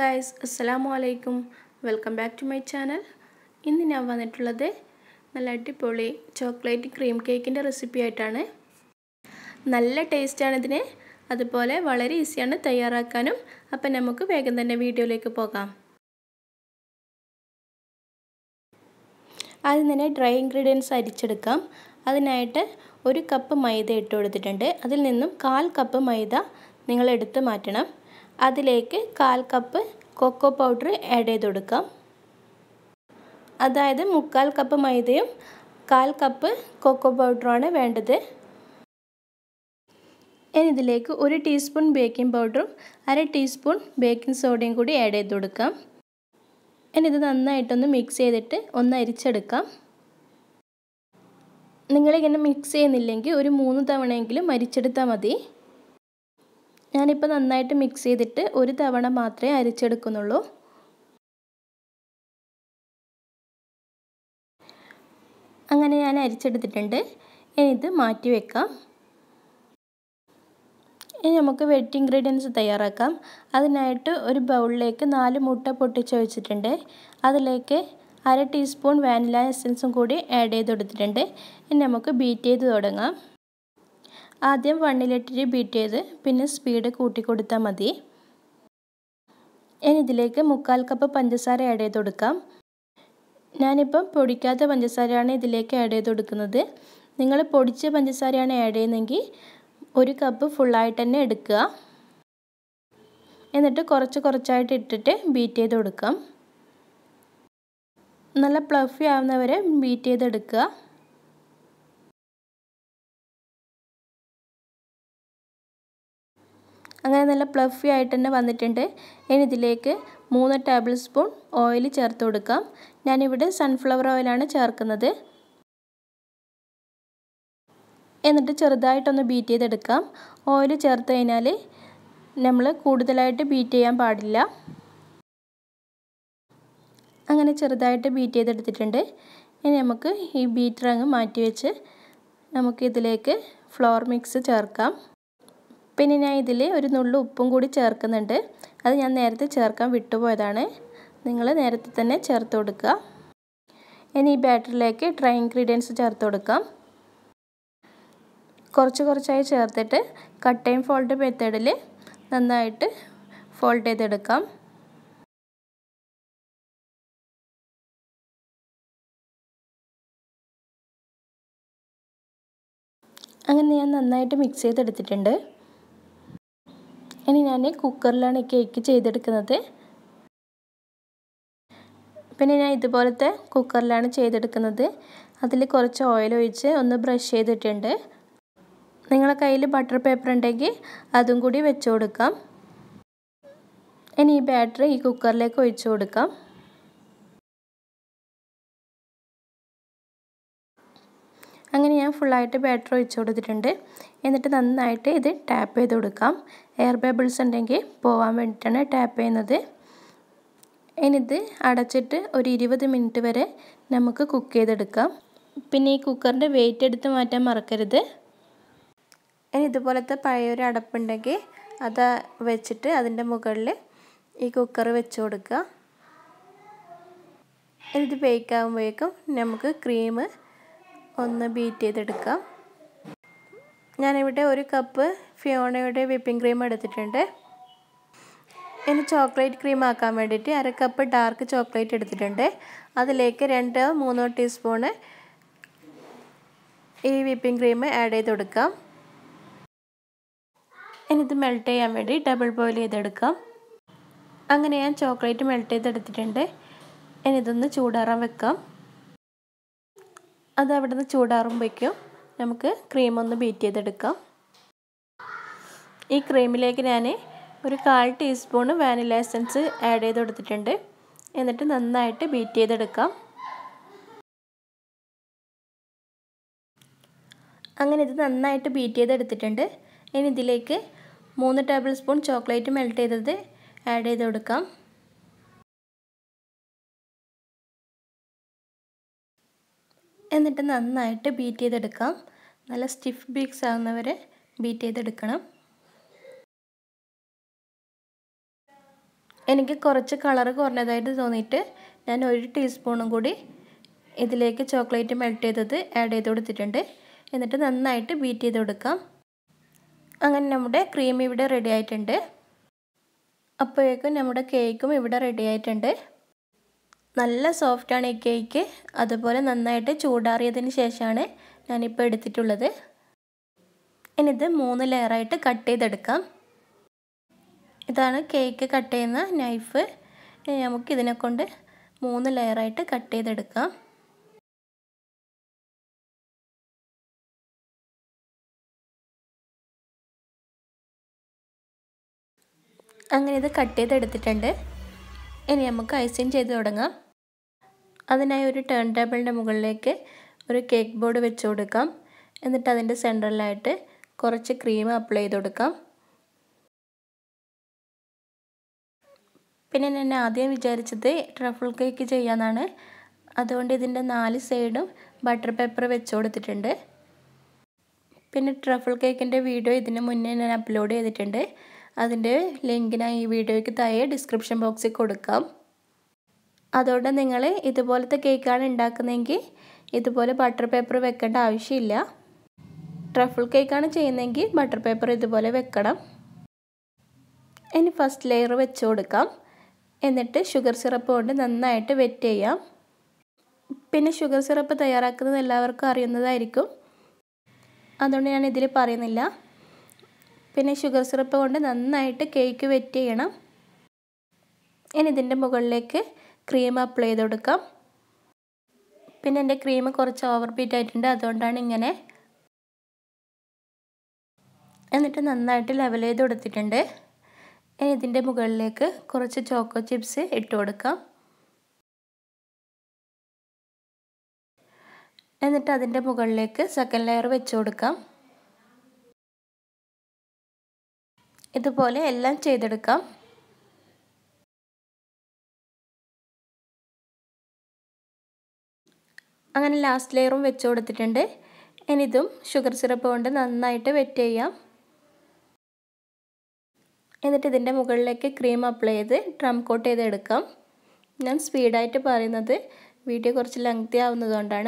guys അസ്സലാമു അലൈക്കും welcome back to my channel ഇന്ന് ഞാൻ വന്നിട്ടുള്ളത് നല്ല അടിപൊളി ചോക്ലേറ്റ് ക്രീം കേക്കിൻ്റെ റെസിപ്പി ആയിട്ടാണ് നല്ല ടേസ്റ്റാണ് ഇതിന് അതുപോലെ വളരെ ഈസിയാണ് തയ്യാറാക്കാനും അപ്പം നമുക്ക് വേഗം തന്നെ വീഡിയോയിലേക്ക് പോകാം ആദ്യം തന്നെ ഡ്രൈ ഇൻഗ്രീഡിയൻസ് അരിച്ചെടുക്കാം അതിനായിട്ട് ഒരു കപ്പ് മൈദ ഇട്ട് കൊടുത്തിട്ടുണ്ട് അതിൽ നിന്നും കാൽ കപ്പ് മൈദ നിങ്ങൾ എടുത്ത് മാറ്റണം അതിലേക്ക് കാൽ കപ്പ് കൊക്കോ പൗഡർ ആഡ് ചെയ്ത് കൊടുക്കാം അതായത് മുക്കാൽ കപ്പ് മൈദയും കാൽ കപ്പ് കൊക്കോ പൗഡറുമാണ് വേണ്ടത് ഇനി ഇതിലേക്ക് ഒരു ടീസ്പൂൺ ബേക്കിംഗ് പൗഡറും അര ടീസ്പൂൺ ബേക്കിംഗ് സോഡയും കൂടി ആഡ് ചെയ്ത് കൊടുക്കാം ഇനി ഇത് നന്നായിട്ടൊന്ന് മിക്സ് ചെയ്തിട്ട് ഒന്ന് അരിച്ചെടുക്കാം നിങ്ങളിങ്ങനെ മിക്സ് ചെയ്യുന്നില്ലെങ്കിൽ ഒരു മൂന്ന് തവണയെങ്കിലും അരിച്ചെടുത്താൽ മതി ഞാനിപ്പോൾ നന്നായിട്ട് മിക്സ് ചെയ്തിട്ട് ഒരു തവണ മാത്രമേ അരിച്ചെടുക്കുന്നുള്ളൂ അങ്ങനെ ഞാൻ അരിച്ചെടുത്തിട്ടുണ്ട് ഇനി ഇത് മാറ്റി വെക്കാം ഇനി നമുക്ക് വെറ്റ് ഇൻഗ്രീഡിയൻസ് തയ്യാറാക്കാം അതിനായിട്ട് ഒരു ബൗളിലേക്ക് നാല് മുട്ട പൊട്ടിച്ച് വെച്ചിട്ടുണ്ട് അതിലേക്ക് അര ടീസ്പൂൺ വാനില എസൻസും കൂടി ആഡ് ചെയ്ത് കൊടുത്തിട്ടുണ്ട് ഇനി നമുക്ക് ബീറ്റ് ചെയ്ത് തുടങ്ങാം ആദ്യം വണ്ണിലിട്ടിട്ട് ബീറ്റ് ചെയ്ത് പിന്നെ സ്പീഡ് കൂട്ടി കൊടുത്താൽ മതി ഇനി ഇതിലേക്ക് മുക്കാൽ കപ്പ് പഞ്ചസാര ആഡ് ചെയ്ത് കൊടുക്കാം ഞാനിപ്പം പൊടിക്കാത്ത പഞ്ചസാരയാണ് ഇതിലേക്ക് ആഡ് ചെയ്ത് കൊടുക്കുന്നത് നിങ്ങൾ പൊടിച്ച പഞ്ചസാരയാണ് ആഡ് ചെയ്യുന്നതെങ്കിൽ ഒരു കപ്പ് ഫുള്ളായിട്ട് തന്നെ എടുക്കുക എന്നിട്ട് കുറച്ച് കുറച്ചായിട്ട് ഇട്ടിട്ട് ബീറ്റ് ചെയ്ത് കൊടുക്കാം നല്ല പ്ലഫി ആവുന്നവരെ ബീറ്റ് ചെയ്തെടുക്കുക അങ്ങനെ നല്ല പ്ലഫി ആയിട്ട് തന്നെ വന്നിട്ടുണ്ട് ഇനി ഇതിലേക്ക് മൂന്ന് ടേബിൾ സ്പൂൺ ഓയിൽ ചേർത്ത് കൊടുക്കാം ഞാനിവിടെ സൺഫ്ലവർ ഓയിലാണ് ചേർക്കുന്നത് എന്നിട്ട് ചെറുതായിട്ടൊന്ന് ബീറ്റ് ചെയ്തെടുക്കാം ഓയിൽ ചേർത്ത് കഴിഞ്ഞാൽ നമ്മൾ കൂടുതലായിട്ട് ബീറ്റ് ചെയ്യാൻ പാടില്ല അങ്ങനെ ചെറുതായിട്ട് ബീറ്റ് ചെയ്തെടുത്തിട്ടുണ്ട് ഇനി നമുക്ക് ഈ ബീറ്റർ അങ്ങ് മാറ്റി വെച്ച് നമുക്ക് ഇതിലേക്ക് ഫ്ലോർ മിക്സ് ചേർക്കാം പിന്നെ ഞാൻ ഇതിൽ ഒരു നുള്ളു ഉപ്പും കൂടി ചേർക്കുന്നുണ്ട് അത് ഞാൻ നേരത്തെ ചേർക്കാൻ വിട്ടുപോയതാണ് നിങ്ങൾ നേരത്തെ തന്നെ ചേർത്ത് കൊടുക്കുക ഇനി ഈ ബാറ്ററിലേക്ക് ഡ്രൈ ഇൻഗ്രീഡിയൻസ് ചേർത്ത് കൊടുക്കാം കുറച്ച് കുറച്ചായി ചേർത്തിട്ട് കട്ട് ആൻഡ് ഫോൾഡ് മെത്തേഡിൽ നന്നായിട്ട് ഫോൾഡ് ചെയ്തെടുക്കാം അങ്ങനെ ഞാൻ നന്നായിട്ട് മിക്സ് ചെയ്തെടുത്തിട്ടുണ്ട് ഇനി ഞാൻ കുക്കറിലാണ് കേക്ക് ചെയ്തെടുക്കുന്നത് പിന്നെ ഞാൻ ഇതുപോലത്തെ കുക്കറിലാണ് ചെയ്തെടുക്കുന്നത് അതിൽ കുറച്ച് ഓയിൽ ഒഴിച്ച് ഒന്ന് ബ്രഷ് ചെയ്തിട്ടുണ്ട് നിങ്ങളെ കയ്യിൽ ബട്ടർ പേപ്പർ ഉണ്ടെങ്കിൽ അതും കൂടി വെച്ച് കൊടുക്കാം ഇനി ഈ ബാറ്റർ ഈ കുക്കറിലേക്ക് ഒഴിച്ചു കൊടുക്കാം അങ്ങനെ ഞാൻ ഫുള്ളായിട്ട് ബാറ്റർ ഒഴിച്ചു കൊടുത്തിട്ടുണ്ട് എന്നിട്ട് നന്നായിട്ട് ഇത് ടാപ്പ് ചെയ്ത് കൊടുക്കാം എയർ ബബിൾസ് ഉണ്ടെങ്കിൽ പോകാൻ വേണ്ടിയിട്ടാണ് ടാപ്പ് ചെയ്യുന്നത് ഇനിഇത് അടച്ചിട്ട് ഒരു ഇരുപത് മിനിറ്റ് വരെ നമുക്ക് കുക്ക് ചെയ്തെടുക്കാം പിന്നെ ഈ കുക്കറിൻ്റെ വെയിറ്റ് എടുത്ത് മാറ്റാൻ മറക്കരുത് ഇനി ഇതുപോലത്തെ പഴയൊരു അടപ്പുണ്ടെങ്കിൽ അത് വെച്ചിട്ട് അതിൻ്റെ മുകളിൽ ഈ കുക്കർ വെച്ച് കൊടുക്കുക ഇത് ബേക്കാകുമ്പോഴേക്കും നമുക്ക് ക്രീം ഒന്ന് ബീറ്റ് ചെയ്തെടുക്കാം ഞാനിവിടെ ഒരു കപ്പ് ഫിയോണയുടെ വിപ്പിംഗ് ക്രീം എടുത്തിട്ടുണ്ട് ഇനി ചോക്ലേറ്റ് ക്രീം ആക്കാൻ വേണ്ടിയിട്ട് അര കപ്പ് ഡാർക്ക് ചോക്ലേറ്റ് എടുത്തിട്ടുണ്ട് അതിലേക്ക് രണ്ട് മൂന്നോ ടീസ്പൂണ് ഈ വിപ്പിംഗ് ക്രീം ആഡ് ചെയ്ത് കൊടുക്കാം ഇനി ഇത് മെൽറ്റ് ചെയ്യാൻ വേണ്ടി ഡബിൾ ബോയിൽ ചെയ്തെടുക്കാം അങ്ങനെ ഞാൻ ചോക്ലേറ്റ് മെൽറ്റ് ചെയ്തെടുത്തിട്ടുണ്ട് ഇനി ഇതൊന്ന് ചൂടാറാൻ വെക്കാം അത് അവിടെ നിന്ന് ചൂടാറുമ്പോഴേക്കും നമുക്ക് ക്രീം ഒന്ന് ബീറ്റ് ചെയ്തെടുക്കാം ഈ ക്രീമിലേക്ക് ഞാൻ ഒരു കാൽ ടീസ്പൂൺ വാനില എസൻസ് ആഡ് ചെയ്ത് കൊടുത്തിട്ടുണ്ട് എന്നിട്ട് നന്നായിട്ട് ബീറ്റ് ചെയ്തെടുക്കാം അങ്ങനെ ഇത് നന്നായിട്ട് ബീറ്റ് ചെയ്തെടുത്തിട്ടുണ്ട് ഇനി ഇതിലേക്ക് മൂന്ന് ടേബിൾ സ്പൂൺ ചോക്ലേറ്റ് മെൽറ്റ് ചെയ്തത് ആഡ് ചെയ്ത് കൊടുക്കാം എന്നിട്ട് നന്നായിട്ട് ബീറ്റ് ചെയ്തെടുക്കാം നല്ല സ്റ്റിഫ് ബീക്സ് ആകുന്നവരെ ബീറ്റ് ചെയ്തെടുക്കണം എനിക്ക് കുറച്ച് കളറ് കുറഞ്ഞതായിട്ട് തോന്നിയിട്ട് ഞാൻ ഒരു ടീസ്പൂണും കൂടി ഇതിലേക്ക് ചോക്ലേറ്റ് മെൽറ്റ് ചെയ്തത് ആഡ് ചെയ്ത് കൊടുത്തിട്ടുണ്ട് എന്നിട്ട് നന്നായിട്ട് ബീറ്റ് ചെയ്ത് കൊടുക്കാം അങ്ങനെ നമ്മുടെ ക്രീം ഇവിടെ റെഡി ആയിട്ടുണ്ട് അപ്പോഴേക്കും നമ്മുടെ കേക്കും ഇവിടെ റെഡി ആയിട്ടുണ്ട് നല്ല സോഫ്റ്റാണ് ഈ കേക്ക് അതുപോലെ നന്നായിട്ട് ചൂടാറിയതിന് ശേഷമാണ് ഞാനിപ്പോൾ എടുത്തിട്ടുള്ളത് ഇനിയിത് മൂന്ന് ലെയറായിട്ട് കട്ട് ചെയ്തെടുക്കാം ഇതാണ് കേക്ക് കട്ട് ചെയ്യുന്ന നൈഫ് നമുക്ക് ഇതിനെ കൊണ്ട് മൂന്ന് ലെയറായിട്ട് കട്ട് ചെയ്തെടുക്കാം അങ്ങനെ ഇത് കട്ട് ചെയ്തെടുത്തിട്ടുണ്ട് ഇനി നമുക്ക് ഐസിങ് ചെയ്ത് തുടങ്ങാം അതിനായി ഒരു ടേൺ ടേബിളിൻ്റെ മുകളിലേക്ക് ഒരു കേക്ക് ബോർഡ് വെച്ച് കൊടുക്കാം എന്നിട്ട് അതിൻ്റെ സെൻറ്ററിലായിട്ട് കുറച്ച് ക്രീം അപ്ലൈ ചെയ്ത് കൊടുക്കാം പിന്നെ ഞാൻ ആദ്യം വിചാരിച്ചത് ട്രഫിൾ കേക്ക് ചെയ്യാനാണ് അതുകൊണ്ട് ഇതിൻ്റെ നാല് സൈഡും ബട്ടർ പേപ്പർ വെച്ച് കൊടുത്തിട്ടുണ്ട് പിന്നെ ട്രഫിൾ കേക്കിൻ്റെ വീഡിയോ ഇതിന് മുന്നേ ഞാൻ അപ്ലോഡ് ചെയ്തിട്ടുണ്ട് അതിൻ്റെ ലിങ്ക് ഞാൻ ഈ വീഡിയോയ്ക്ക് താഴെ ഡിസ്ക്രിപ്ഷൻ ബോക്സിൽ കൊടുക്കാം അതുകൊണ്ട് നിങ്ങൾ ഇതുപോലത്തെ കേക്കാണ് ഉണ്ടാക്കുന്നതെങ്കിൽ ഇതുപോലെ ബട്ടർ പേപ്പർ വെക്കേണ്ട ആവശ്യമില്ല ട്രഫിൾ കേക്കാണ് ചെയ്യുന്നതെങ്കിൽ ബട്ടർ പേപ്പർ ഇതുപോലെ വെക്കണം ഇനി ഫസ്റ്റ് ലെയർ വെച്ച് കൊടുക്കാം എന്നിട്ട് ഷുഗർ സിറപ്പ് കൊണ്ട് നന്നായിട്ട് വെറ്റ് ചെയ്യാം പിന്നെ ഷുഗർ സിറപ്പ് തയ്യാറാക്കുന്നത് എല്ലാവർക്കും അറിയുന്നതായിരിക്കും അതുകൊണ്ട് ഞാൻ ഇതിൽ പറയുന്നില്ല പിന്നെ ഷുഗർ സിറപ്പ് കൊണ്ട് നന്നായിട്ട് കേക്ക് വെറ്റ് ചെയ്യണം ഇനി ഇതിൻ്റെ മുകളിലേക്ക് ക്രീം അപ്ലൈ ചെയ്ത് കൊടുക്കാം പിന്നെ എൻ്റെ ക്രീം കുറച്ച് ഓവർ ബീറ്റ് ആയിട്ടുണ്ട് അതുകൊണ്ടാണ് ഇങ്ങനെ എന്നിട്ട് നന്നായിട്ട് ലെവൽ ചെയ്ത് കൊടുത്തിട്ടുണ്ട് ഇനി ഇതിൻ്റെ മുകളിലേക്ക് കുറച്ച് ചോക്കോ ചിപ്സ് ഇട്ട് കൊടുക്കാം എന്നിട്ട് അതിൻ്റെ മുകളിലേക്ക് സെക്കൻഡ് ലെയർ വെച്ച് കൊടുക്കാം ഇതുപോലെ എല്ലാം ചെയ്തെടുക്കാം അങ്ങനെ ലാസ്റ്റ് ലെയറും വെച്ച് കൊടുത്തിട്ടുണ്ട് ഇനി ഇതും ഷുഗർ സിറപ്പ് കൊണ്ട് നന്നായിട്ട് വെറ്റ് ചെയ്യാം എന്നിട്ട് ഇതിൻ്റെ മുകളിലേക്ക് ക്രീം അപ്ലൈ ചെയ്ത് ഡ്രം കോട്ട് ചെയ്ത് എടുക്കാം ഞാൻ സ്പീഡായിട്ട് പറയുന്നത് വീഡിയോ കുറച്ച് ലെങ്തി ആവുന്നതുകൊണ്ടാണ്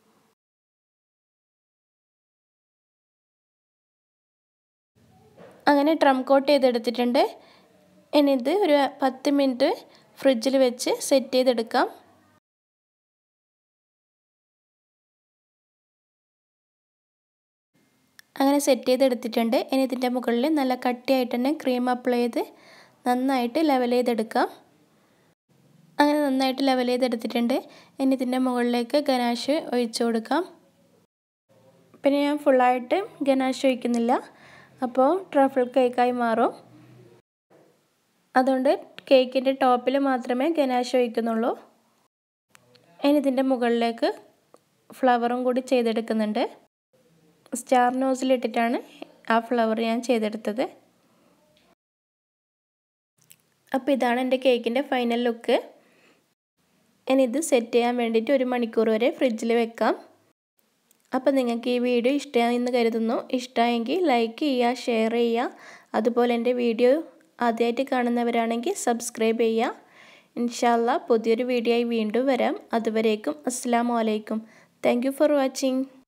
അങ്ങനെ ഡ്രം കോട്ട് ചെയ്തെടുത്തിട്ടുണ്ട് ഇനി ഇത് ഒരു പത്ത് മിനിറ്റ് ഫ്രിഡ്ജിൽ വെച്ച് സെറ്റ് ചെയ്തെടുക്കാം അങ്ങനെ സെറ്റ് ചെയ്തെടുത്തിട്ടുണ്ട് ഇനി ഇതിൻ്റെ മുകളിൽ നല്ല കട്ടിയായിട്ട് തന്നെ ക്രീം അപ്ലൈ ചെയ്ത് നന്നായിട്ട് ലെവൽ ചെയ്തെടുക്കാം അങ്ങനെ നന്നായിട്ട് ലെവൽ ചെയ്തെടുത്തിട്ടുണ്ട് ഇനി ഇതിൻ്റെ മുകളിലേക്ക് ഗനാഷ് ഒഴിച്ചു കൊടുക്കാം പിന്നെ ഞാൻ ഫുള്ളായിട്ട് ഗനാഷ് ഒഴിക്കുന്നില്ല അപ്പോൾ ട്രഫിൾ കേക്കായി മാറും അതുകൊണ്ട് കേക്കിൻ്റെ ടോപ്പിൽ മാത്രമേ ഗനാഷ് ഒഴിക്കുന്നുള്ളൂ ഇനി ഇതിൻ്റെ മുകളിലേക്ക് ഫ്ലവറും കൂടി ചെയ്തെടുക്കുന്നുണ്ട് സ്റ്റാർ നോസിലിട്ടിട്ടാണ് ആ ഫ്ലവർ ഞാൻ ചെയ്തെടുത്തത് അപ്പോൾ ഇതാണ് എൻ്റെ കേക്കിൻ്റെ ഫൈനൽ ലുക്ക് ഇനി ഇത് സെറ്റ് ചെയ്യാൻ വേണ്ടിയിട്ട് ഒരു മണിക്കൂർ വരെ ഫ്രിഡ്ജിൽ വെക്കാം അപ്പോൾ നിങ്ങൾക്ക് ഈ വീഡിയോ ഇഷ്ടമായെന്ന് കരുതുന്നു ഇഷ്ടമായെങ്കിൽ ലൈക്ക് ചെയ്യുക ഷെയർ ചെയ്യുക അതുപോലെ എൻ്റെ വീഡിയോ ആദ്യമായിട്ട് കാണുന്നവരാണെങ്കിൽ സബ്സ്ക്രൈബ് ചെയ്യുക ഇൻഷാല്ല പുതിയൊരു വീഡിയോ ആയി വീണ്ടും വരാം അതുവരേക്കും അസ്സാം വലൈക്കും താങ്ക് ഫോർ വാച്ചിങ്